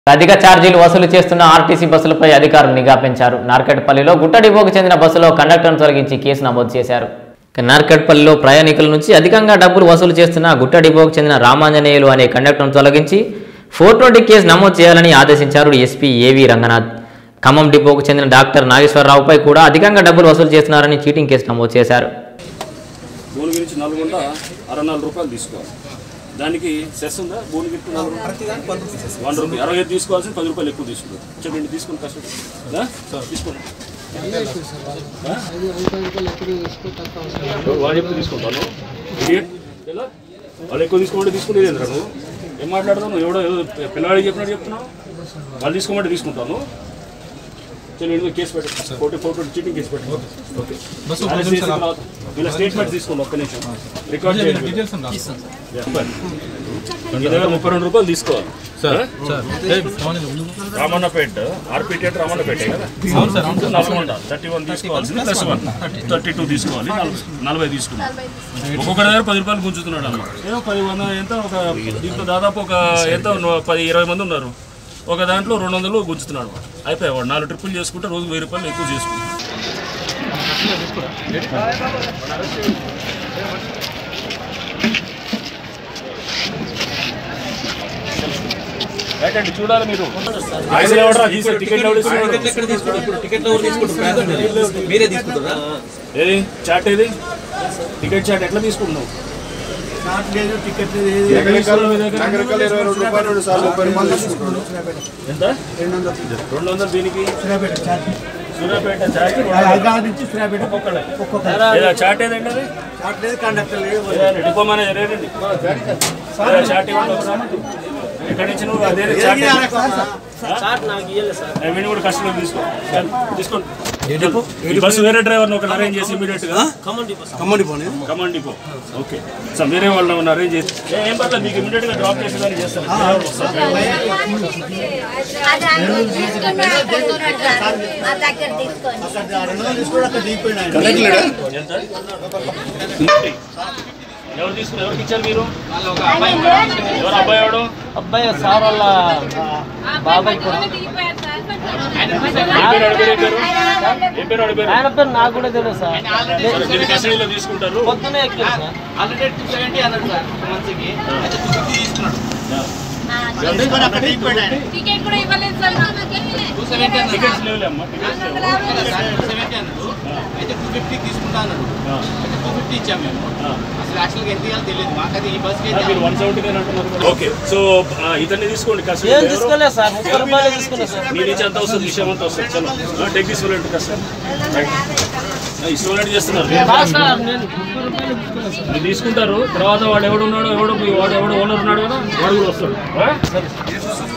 అధిక ఛార్జీలు వసూలు చేస్తున్న ఆర్టీసీ బస్సులపై అధికారులు నిఘా పెంచారు నార్కెట్పల్లిలో గుట్ట డిపోకు చెందిన బస్సులో కండక్టర్ను తొలగించి కేసు నమోదు చేశారు ఇక నార్కెట్పల్లిలో ప్రయాణికుల నుంచి అధికంగా డబ్బులు వసూలు చేస్తున్న గుట్ట డిపోకు చెందిన రామాంజనేయులు అనే కండక్టర్ను తొలగించి ఫోర్ ట్వంటీ కేసు నమోదు చేయాలని ఆదేశించారు ఎస్పీ ఏవి రంగనాథ్ ఖమ్మం డిపోకు చెందిన డాక్టర్ నాగేశ్వరరావుపై కూడా అధికంగా డబ్బులు వసూలు చేస్తున్నారని చీటింగ్ కేసు నమోదు చేశారు భువనగిరి నుంచి నల్గొండ అరవై నాలుగు రూపాయలు తీసుకోవాలి దానికి సెస్ ఉందా Bhuvanagiri to Nalgonda one rupee అరవై ఐదు తీసుకోవాల్సింది పది రూపాయలు ఎక్కువ తీసుకుంటారు చెప్పండి తీసుకుని కష్టం ఆ? తీసుకోండి ఆ? వాళ్ళు ఎక్కువ తీసుకుంటాను Idiot. ఎలా? వాళ్ళు ఎక్కువ తీసుకోమంటే తీసుకునేది ఏంద్రా నువ్వు ఏం మాట్లాడతావు నువ్వు ఎవడో ఏదో పిల్లవాడికి చెప్పినట్టు చెప్తున్నావు వాళ్ళు తీసుకోమంటే తీసుకుంటాను చలో ఇందులో కేసు పెట్టు ఫోటో ఫోటో చీటింగ్ కేసు పెట్టు ఓకే వీళ్ళ స్టేట్మెంట్ తీసుకోండి ఒక్క నిమిషం రికార్డ్ చేయండి చెప్పండి మీ దగ్గర ముప్పై రెండు రూపాయలు తీసుకోవాలి రామన్నపేట ఆర్పీ థియేటర్ రామన్నపేట కదా నల్గొండ థర్టీ వన్ తీసుకోవాల్సింది ప్లస్ వన్ థర్టీ టూ తీసుకోవాలి నలభై- నలభై తీసుకున్నాం ఒక్కొక్కరి దగ్గర పది రూపాయలు గుంజుతున్నాడు అన్న ఏమో పది వంద ఎంత ఒక దీంట్లో దాదాపు ఒక ఎంత నో- పది ఇరవై మంది ఉన్నారు ఒక దాంట్లో రెండు వందలు గుంజుతున్నాడు వాడు. అయిపోయాయి వాడు నాలుగు ట్రిప్పులు చేసుకుంటే రోజు వెయ్యి రూపాయలు ఎక్కువ చేసుకుంటాడు రైట్ అండి చూడాలి మీరు ఆయన ఎవడరా తీసే టికెట్ ఎవడు ఇస్తున్నాడు? మీరే తీసుకుంటారా ఏది చాట్ ఏది టికెట్ చాట్ ఎట్లా తీసుకుంటున్నావు ఎక్కడ ఇస్తున్నావు మీ దగ్గర? రకరకాల ఇరవై రెండు రూపాయలు రెండు సార్లు ముప్పై రూపాయలు తీసుకుంటాడు ఎంత రెండు వందలు దీనికి సూర్యాపేట చాట్ ఒక్కొక్కడే. ఏదా చాట్ ఏదండి అది ఏదండి? డిపో మేనేజర్ ఏదండి ఏదా చాట్ ఇవ్వండి ఒకసారి. ఎక్కడి నుంచి నువ్వు అదే చాట్ వీడిని కూడా కస్టమర్ తీసుకో తీసుకోండి ఈ బస్సు వేరే డ్రైవర్ని ఒకటి అరేంజ్ చేసి ఇమీడియట్ గా కమ్మడి పోనీ కమాండ్ డిపో ఓకే సార్ వేరే వాళ్ళని అరేంజ్ చేసి ఏ, ఏం పర్లేదు మీకు ఇమీడియట్ గా డ్రాప్ చేసేదాన్ని చేస్తాను డ్రైవర్ వస్తారు. మా దగ్గర తీసుకోండి ఎంత ఎవరు తీసుకున్నారు ఎవరికి ఇచ్చారు మీరు ఎవరు అబ్బాయి ఎవడు అబ్బాయి సార్ వాళ్ళ బాబాయ్ కూడా ఏ పేరు అడిగారు ఏ పేరు ఏ పేరు అడిగారు ఆయన పేరు నాకు కూడా తెలియదు సార్ సరే, దీన్ని కస్టడీలో తీసుకుంటారు పొద్దునే ఎక్కారు సార్ ఆల్రెడీ టూ సెవెంటీ అన్నాడు సార్ మంత్కి అయితే టూ ఫిఫ్టీ తీసుకున్నాడు టికెట్ కూడా ఇవ్వలేదు సార్ టూ సెవెంటీ అన్నాడు టికెట్స్ లేవులే అమ్మా టికెట్స్ లేవు టూ సెవెంటీ అన్నాడు అయితే టూ ఫిఫ్టీ తీసుకుంటా అన్నాడు ఆ, అయితే టూ ఫిఫ్టీ ఇచ్చాం మేము ఆ. అసలు యాక్చువల్గా ఎంత ఇవ్వాలో తెలియదు మాకది ఈ బస్కి ఆ, అయితే మీరు వన్ సెవెంటీ అంటున్నారు ఓకే సో ఆ, ఇతన్ని తీసుకోండి ఏం కస్టడీ తీసుకోలేదు సార్ ముప్పై రూపాయలు తీసుకోలేదు సార్ మీ నుంచి ఎంత వస్తుంది విషయం అంతా వస్తుంది చలో టెక్ తీసుకోలేదు కష్టం ఇష్టం చేస్తున్నారు కాదు సార్ నేను ముప్పై రూపాయలు తీసుకోలేదు సార్ మీరు తీసుకుంటారు తర్వాత వాడు ఎవడు ఉన్నాడో ఎవడు మీ వాడు ఎవడు ఓనర్ ఉన్నాడు కదా వాడు కూడా వస్తాడు ఆ?